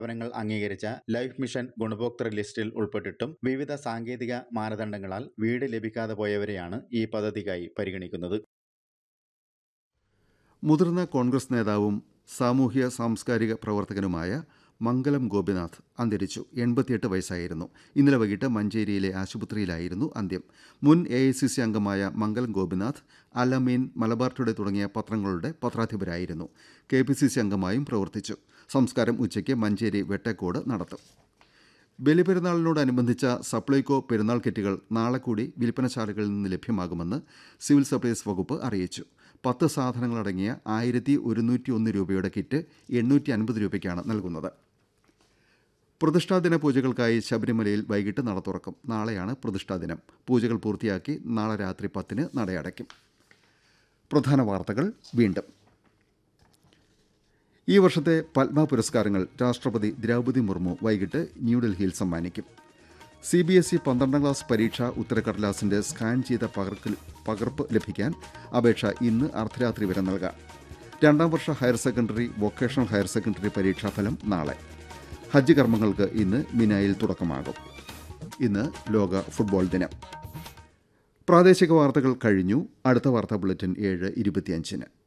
സ്ഥാപനങ്ങൾ അംഗീകരിച്ച life mission ഗുണഭോക്തൃ ലിസ്റ്റിൽ ഉൾപ്പെട്ടിട്ടും വിവിധ സാങ്കേതിക മാനദണ്ഡങ്ങളാൽ വീട് ലഭിക്കാതെ പോയവരെയാണ് ഈ പദ്ധതിക്കായി പരിഗണിക്കുന്നത് മുതിർന്ന കോൺഗ്രസ് നേതാവും സാമൂഹ്യ സാംസ്കാരിക പ്രവർത്തകനുമായ മംഗലം ഗോപിനാഥ് അന്തരിച്ചു എൺപത്തിയെട്ട് വയസ്സായിരുന്നു ഇന്നലെ വൈകിട്ട് മഞ്ചേരിയിലെ ആശുപത്രിയിലായിരുന്നു അന്ത്യം മുൻ എ ഐ സി സി അംഗമായ മംഗലം ഗോപിനാഥ് അലമീൻ മലബാർ ടുഡേ തുടങ്ങിയ പത്രങ്ങളുടെ പത്രാധിപരായിരുന്നു കെ പി സി സി അംഗമായും പ്രവർത്തിച്ചു സംസ്കാരം ഉച്ചയ്ക്ക് മഞ്ചേരി വെട്ടക്കോട് നടത്തും ബലിപെരുന്നാളിനോടനുബന്ധിച്ച സപ്ലൈകോ പെരുന്നാൾ കിറ്റുകൾ നാളെ കൂടി വിൽപ്പനശാലകളിൽ നിന്ന് ലഭ്യമാകുമെന്ന് സിവിൽ സപ്ലൈസ് വകുപ്പ് അറിയിച്ചു പത്ത് സാധനങ്ങളടങ്ങിയ ആയിരത്തി ഒരുന്നൂറ്റി ഒന്ന് രൂപയുടെ കിറ്റ് എണ്ണൂറ്റി അൻപത് രൂപയ്ക്കാണ് നൽകുന്നത് പ്രതിഷ്ഠാദിന പൂജകൾക്കായി ശബരിമലയിൽ വൈകിട്ട് നട തുറക്കും നാളെയാണ് പ്രതിഷ്ഠാദിനം പൂജകൾ പൂർത്തിയാക്കി നാളെ രാത്രി പത്തിന് നടയടയ്ക്കും പ്രധാന വാർത്തകൾ വീണ്ടും ഈ വർഷത്തെ പത്മ പുരസ്കാരങ്ങൾ രാഷ്ട്രപതി ദ്രൗപദി മുർമു വൈകിട്ട് ന്യൂഡൽഹിയിൽ സമ്മാനിക്കും സി ബി എസ് ഇ പന്ത്രണ്ടാം ക്ലാസ് പരീക്ഷാ ഉത്തരക്കടലാസിന്റെ സ്കാൻ ചെയ്ത പകർക്കൽ പകർപ്പ് ലഭിക്കാൻ അപേക്ഷ ഇന്ന് അർദ്ധരാത്രി വരെ നൽകാം രണ്ടാം വർഷ higher secondary vocational higher secondary പരീക്ഷാഫലം നാളെ ഹജ്ജ് കർമ്മങ്ങൾക്ക് ഇന്ന് മിനായിൽ തുടക്കമാകും ഇന്ന് ലോക ഫുട്ബോൾ ദിനം പ്രാദേശിക വാർത്തകൾ കഴിഞ്ഞു അടുത്ത വാർത്താ ബുള്ളറ്റിൻ ഏഴ് ഇരുപത്തിയഞ്ചിന്